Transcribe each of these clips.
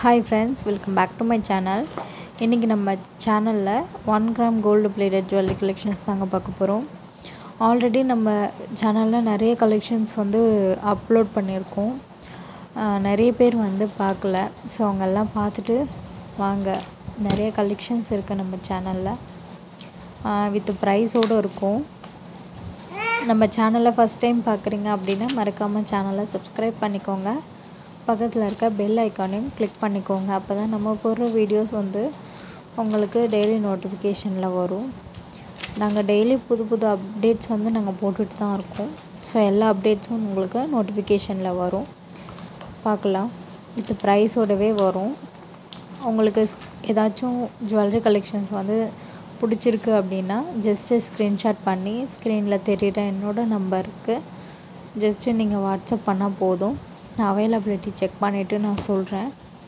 hi friends welcome back to my channel இன்றைக்கி நம்ம சேனலில் one gram gold plated jewellery collections தாங்க பார்க்க போகிறோம் ஆல்ரெடி நம்ம சேனலில் நிறைய கலெக்ஷன்ஸ் வந்து அப்லோட் பண்ணியிருக்கோம் ஆஹ் நிறைய பேர் வந்து பார்க்கல ஸோ அவங்கெல்லாம் பார்த்துட்டு வாங்க நிறைய கலெக்ஷன்ஸ் இருக்குது நம்ம சேனலில் வித் ப்ரைஸோடு இருக்கும் நம்ம சேனலை ஃபஸ்ட் டைம் பார்க்குறீங்க அப்படின்னா மறக்காமல் சேனலை சப்ஸ்கிரைப் பண்ணிக்கோங்க பக்கத்தில் இருக்க பெல் ஐக்கானையும் கிளிக் பண்ணிக்கோங்க அப்போ தான் நம்ம போடுற வீடியோஸ் வந்து உங்களுக்கு டெய்லி நோட்டிஃபிகேஷனில் வரும் நாங்கள் டெய்லி புது புது அப்டேட்ஸ் வந்து நாங்கள் போட்டுட்டு தான் இருக்கோம் ஸோ எல்லா அப்டேட்ஸும் உங்களுக்கு நோட்டிஃபிகேஷனில் வரும் பார்க்கலாம் வித் ப்ரைஸோடவே வரும் உங்களுக்கு ஸ்- ஏதாச்சும் ஜுவல்லரி கலெக்ஷன்ஸ் வந்து பிடிச்சிருக்கு அப்படின்னா ஜஸ்ட்டு ஸ்க்ரீன்ஷாட் பண்ணி ஸ்க்ரீனில் தெரிகிற என்னோட நம்பருக்கு ஜஸ்ட்டு நீங்கள் வாட்ஸ்அப் பண்ணால் போதும் நான் அவைலபிலிட்டி செக் பண்ணிவிட்டு நான் சொல்கிறேன்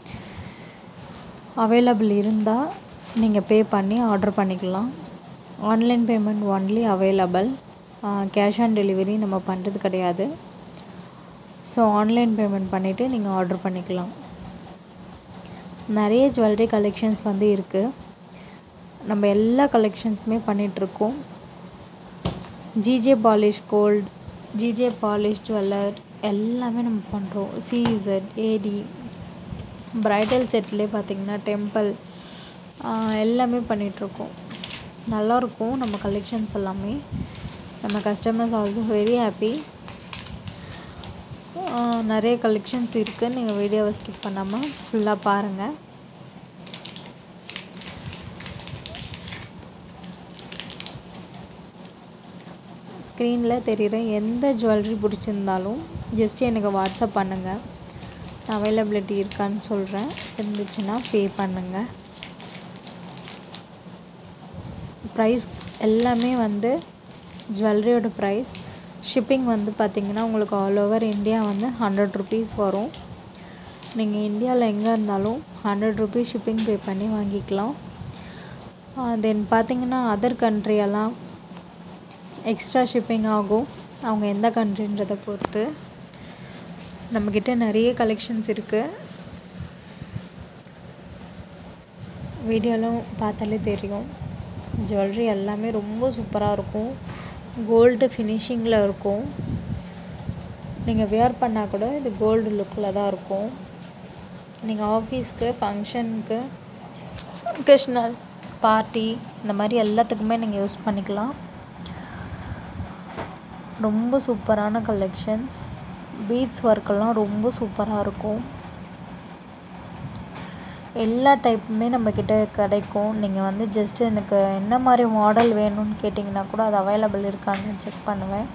அவைலபிள் இருந்தால் நீங்கள் பே பண்ணி ஆர்டர் பண்ணிக்கலாம் online payment only available cash on delivery நம்ம பண்ணுறது கிடையாது ஸோ ஆன்லைன் பேமெண்ட் பண்ணிவிட்டு நீங்கள் ஆர்டர் பண்ணிக்கலாம் நிறைய ஜுவல்லரி கலெக்ஷன்ஸ் வந்து இருக்குது நம்ம எல்லா கலெக்ஷன்ஸுமே பண்ணிகிட்ருக்கோம் GJ polish gold GJ polish jeweller எல்லாமே நம்ம பண்ணுறோம் சிஇசட் ஏடி ப்ரைடல் செட்லேயே பார்த்திங்கன்னா டெம்பிள் எல்லாமே பண்ணிகிட்ருக்கோம் நல்லாயிருக்கும் நம்ம கலெக்ஷன்ஸ் எல்லாமே நம்ம கஸ்டமர்ஸ் ஆல்சோ வெரி ஹாப்பி நிறைய கலெக்ஷன்ஸ் இருக்குது நீங்கள் வீடியோவை ஸ்கிப் பண்ணாமல் ஃபுல்லாக பாருங்கள் ஸ்க்ரீனில் தெரிகிற எந்த ஜுவல்லரி பிடிச்சிருந்தாலும் ஜஸ்ட் எனக்கு வாட்ஸ்அப் பண்ணுங்கள் அவைலபிலிட்டி இருக்கான்னு சொல்கிறேன் இருந்துச்சுன்னா பே பண்ணுங்கள் ப்ரைஸ் எல்லாமே வந்து ஜுவல்லரியோட ப்ரைஸ் ஷிப்பிங் வந்து பார்த்திங்கன்னா உங்களுக்கு ஆல் ஓவர் இந்தியா வந்து ஹண்ட்ரட் ருபீஸ் வரும் நீங்கள் இந்தியாவில் எங்கே இருந்தாலும் ஹண்ட்ரட் ருபீஸ் ஷிப்பிங் பே பண்ணி வாங்கிக்கலாம் தென் பார்த்தீங்கன்னா அதர் கண்ட்ரியெல்லாம் எக்ஸ்ட்ரா ஷிப்பிங் ஆகும் அவங்க எந்த கண்ட்ரின்றதை பொறுத்து நம்மக்கிட்ட நிறைய கலெக்ஷன்ஸ் இருக்குது வீடியோலாம் பார்த்தாலே தெரியும் ஜுவல்லரி எல்லாமே ரொம்ப சூப்பராக இருக்கும் கோல்டு ஃபினிஷிங்கில் இருக்கும் நீங்கள் வியர் பண்ணால் கூட இது கோல்டு லுக்கில் தான் இருக்கும் நீங்கள் ஆஃபீஸ்க்கு ஃபங்க்ஷனுக்கு ஒகேஷ்னல் பார்ட்டி இந்த மாதிரி எல்லாத்துக்குமே நீங்கள் யூஸ் பண்ணிக்கலாம் ரொம்ப சூப்பரான கலெக்ஷன்ஸ் பீட்ஸ் ஒர்க்கெல்லாம் ரொம்ப சூப்பராக இருக்கும் எல்லா டைப்புமே நம்மக்கிட்ட கிடைக்கும் நீங்கள் வந்து ஜஸ்ட் எனக்கு என்ன மாதிரி மாடல் வேணும்னு கேட்டிங்கன்னா கூட அது அவைலபிள் இருக்கான்னு செக் பண்ணுவேன்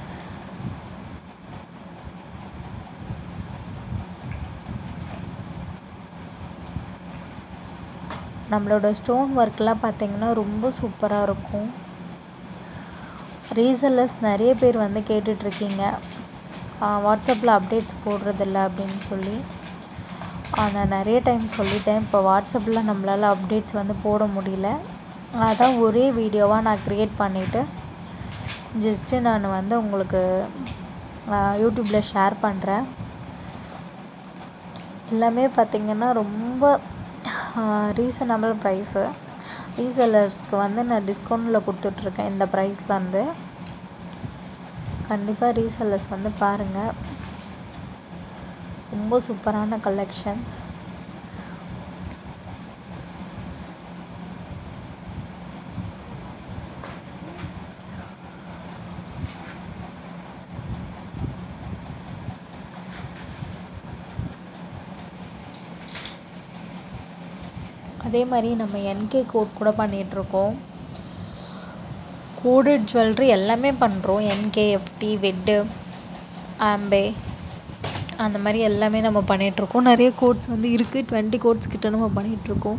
நம்மளோட ஸ்டோன் ஒர்க்லாம் பார்த்தீங்கன்னா ரொம்ப சூப்பராக இருக்கும் ரீசெல்லர்ஸ் நிறைய பேர் வந்து கேட்டுட்ருக்கீங்க வாட்ஸ்அப்பில் அப்டேட்ஸ் போடுறதில்ல அப்படின்னு சொல்லி நான் நிறைய டைம் சொல்லிட்டேன் இப்போ வாட்ஸ்அப்பில் நம்மளால் அப்டேட்ஸ் வந்து போட முடியல அதான் ஒரே வீடியோவாக நான் க்ரியேட் பண்ணிவிட்டு ஜஸ்ட்டு நான் வந்து உங்களுக்கு யூடியூப்பில் ஷேர் பண்ணுறேன் எல்லாமே பார்த்திங்கன்னா ரொம்ப ரீசனபிள் ப்ரைஸு ரீசெல்லர்ஸ்க்கு வந்து நான் டிஸ்கவுண்ட்டில் கொடுத்துட்ருக்கேன் இந்த ப்ரைஸில் வந்து கண்டிப்பாக ரீசெல்லர்ஸ் வந்து பாருங்கள் ரொம்ப சூப்பரான கலெக்ஷன்ஸ் அதே மாதிரி நம்ம என்கே கோட் கூட பண்ணிகிட்ருக்கோம் கோடட் ஜுவல்லரி எல்லாமே பண்ணுறோம் என்கேஎஃப்டி வெட்டு ஆம்பே அந்த மாதிரி எல்லாமே நம்ம பண்ணிகிட்ருக்கோம் நிறைய கோட்ஸ் வந்து இருக்குது டுவெண்ட்டி கோட்ஸ் கிட்ட நம்ம பண்ணிகிட்ருக்கோம்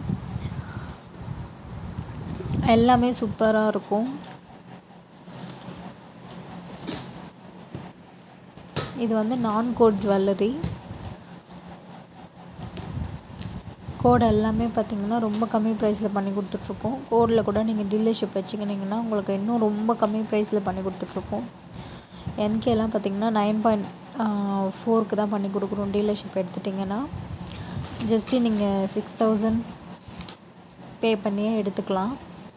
எல்லாமே சூப்பராக இருக்கும் இது வந்து நான் கோட் ஜுவல்லரி கோட் எல்லாமே பார்த்திங்கன்னா ரொம்ப கம்மி ப்ரைஸில் பண்ணி கொடுத்துட்ருக்கோம் கோடில் கூட நீங்கள் டீலர்ஷிப் வச்சுக்கினீங்கன்னா உங்களுக்கு இன்னும் ரொம்ப கம்மி ப்ரைஸில் பண்ணி கொடுத்துட்ருக்கோம் என்கேலாம் பார்த்திங்கன்னா நைன் பாயிண்ட் ஃபோருக்கு தான் பண்ணி கொடுக்குறோம் டீலர்ஷிப் எடுத்துட்டிங்கன்னா ஜஸ்ட்டு நீங்கள் சிக்ஸ் தௌசண்ட் பே பண்ணியே எடுத்துக்கலாம்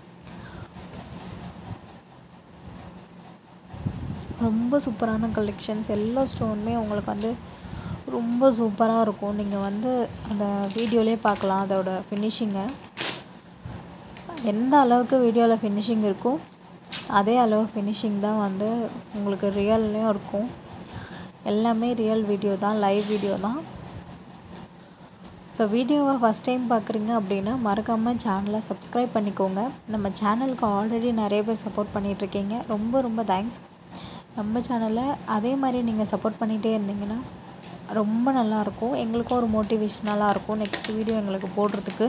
ரொம்ப சூப்பரான கலெக்ஷன்ஸ் எல்லா ஸ்டோனுமே உங்களுக்கு வந்து ரொம்ப சூப்பராக இருக்கும் நீங்கள் வந்து அந்த வீடியோலேயே பார்க்கலாம் அதோட ஃபினிஷிங்கை எந்த அளவுக்கு வீடியோவில் ஃபினிஷிங் இருக்கோ அதே அளவு ஃபினிஷிங் தான் வந்து உங்களுக்கு ரியல்லையும் இருக்கும் எல்லாமே ரியல் வீடியோ தான் லைவ் வீடியோ தான் ஸோ வீடியோவை ஃபஸ்ட் டைம் பார்க்குறீங்க அப்படின்னா மறக்காமல் சேனலை சப்ஸ்கிரைப் பண்ணிக்கோங்க நம்ம சேனலுக்கு ஆல்ரெடி நிறைய பேர் சப்போர்ட் பண்ணிகிட்ருக்கீங்க ரொம்ப ரொம்ப தேங்க்ஸ் நம்ம சேனலை அதே மாதிரி நீங்கள் சப்போர்ட் பண்ணிகிட்டே இருந்தீங்கன்னா ரொம்ப நல்லாயிருக்கும் எங்களுக்கும் ஒரு மோட்டிவேஷனலாக இருக்கும் நெக்ஸ்ட் வீடியோ எங்களுக்கு போடுறதுக்கு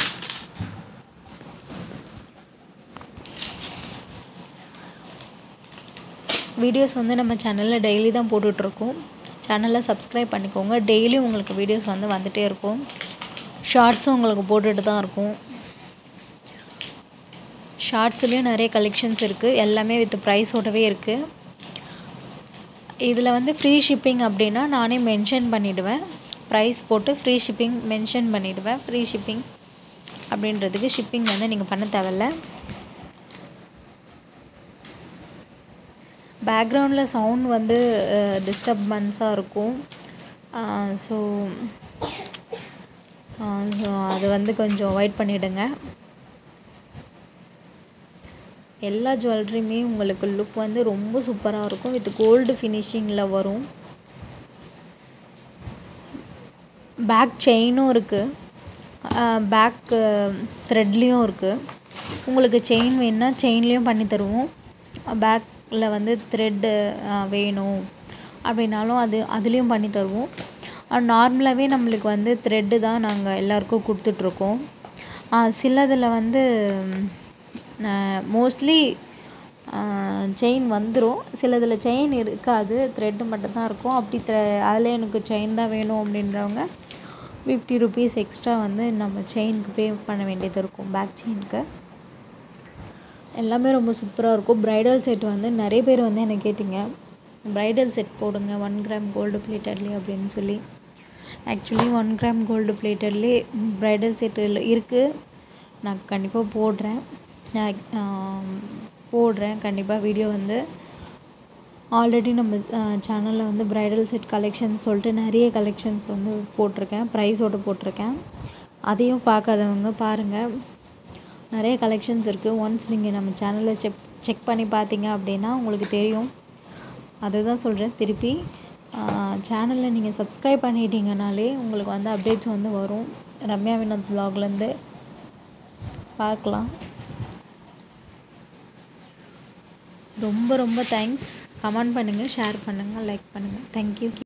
வீடியோஸ் வந்து நம்ம சேனலில் டெய்லி தான் போட்டுட்ருக்கோம் சேனலை சப்ஸ்கிரைப் பண்ணிக்கோங்க டெய்லியும் உங்களுக்கு வீடியோஸ் வந்து வந்துகிட்டே இருக்கும் ஷார்ட்ஸும் உங்களுக்கு போட்டுட்டு தான் இருக்கும் ஷார்ட்ஸ்லேயும் நிறைய கலெக்ஷன்ஸ் இருக்குது எல்லாமே வித் ப்ரைஸோடவே இருக்குது இதில் வந்து ஃப்ரீ ஷிப்பிங் அப்படின்னா நானே மென்ஷன் பண்ணிவிடுவேன் ப்ரைஸ் போட்டு ஃப்ரீ ஷிப்பிங் மென்ஷன் பண்ணிவிடுவேன் ஃப்ரீ ஷிப்பிங் அப்படின்றதுக்கு ஷிப்பிங் வந்து நீங்கள் பண்ண தேவையில்ல பேக்ரவுண்டில் சவுண்ட் வந்து டிஸ்டர்பன்ஸாக இருக்கும் ஸோ ஸோ அது வந்து கொஞ்சம் அவாய்ட் பண்ணிவிடுங்க எல்லா ஜுவல்லரியுமே உங்களுக்கு லுக் வந்து ரொம்ப சூப்பராக இருக்கும் வித் கோல்டு ஃபினிஷிங்கில் வரும் பேக் செயினும் இருக்குது பேக் த்ரெட்லேயும் இருக்குது உங்களுக்கு செயின் வேணுன்னா செயின்லேயும் பண்ணி தருவோம் பேக்கில் வந்து த்ரெட்டு வேணும் அப்படின்னாலும் அது அதுலேயும் பண்ணி தருவோம் நார்மலாகவே நம்மளுக்கு வந்து த்ரெட்டு தான் நாங்கள் எல்லாருக்கும் கொடுத்துட்ருக்கோம் சிலதில் வந்து மோஸ்ட்லி செயின் வந்துடும் சிலதில் செயின் இருக்காது த்ரெட்டு மட்டும்தான் இருக்கும் அப்படி த்ரெ அதில் எனக்கு செயின் தான் வேணும் அப்படின்றவங்க ஃபிஃப்டி ருபீஸ் எக்ஸ்ட்ரா வந்து நம்ம செயினுக்கு பே பண்ண வேண்டியது இருக்கும் பேக் செயினுக்கு எல்லாமே ரொம்ப சூப்பராக இருக்கும் ப்ரைடல் செட் வந்து நிறைய பேர் வந்து என்ன கேட்டிங்க ப்ரைடல் செட் போடுங்க ஒன் கிராம் கோல்டு பிளேட்டட்லேயே அப்படின்னு சொல்லி ஆக்சுவலி ஒன் கிராம் கோல்டு பிளேட்டட்லேயே ப்ரைடல் செட்டு இருக்குது நான் கண்டிப்பாக போடுறேன் நான் போடுறேன் கண்டிப்பாக வீடியோ வந்து ஆல்ரெடி நம்ம சேனலில் வந்து ப்ரைடல் செட் கலெக்ஷன்ஸ் சொல்லிட்டு நிறைய கலெக்ஷன்ஸ் வந்து போட்டிருக்கேன் ப்ரைஸோடு போட்டிருக்கேன் அதையும் பார்க்காதவங்க பாருங்கள் நிறைய கலெக்ஷன்ஸ் இருக்குது ஒன்ஸ் நீங்கள் நம்ம சேனலை செக் செக் பண்ணி பார்த்தீங்க அப்படின்னா உங்களுக்கு தெரியும் அதுதான் சொல்கிறேன் திருப்பி சேனலில் நீங்கள் சப்ஸ்கிரைப் பண்ணிட்டீங்கனாலே உங்களுக்கு வந்து அப்டேட்ஸ் வந்து வரும் ரம்யா வினோத் ப்ளாக்லேருந்து பார்க்கலாம் ரொம்ப ரொம்ப தேங்க்ஸ் கமெண்ட் பண்ணுங்கள் ஷேர் பண்ணுங்கள் லைக் பண்ணுங்கள் தேங்க்யூ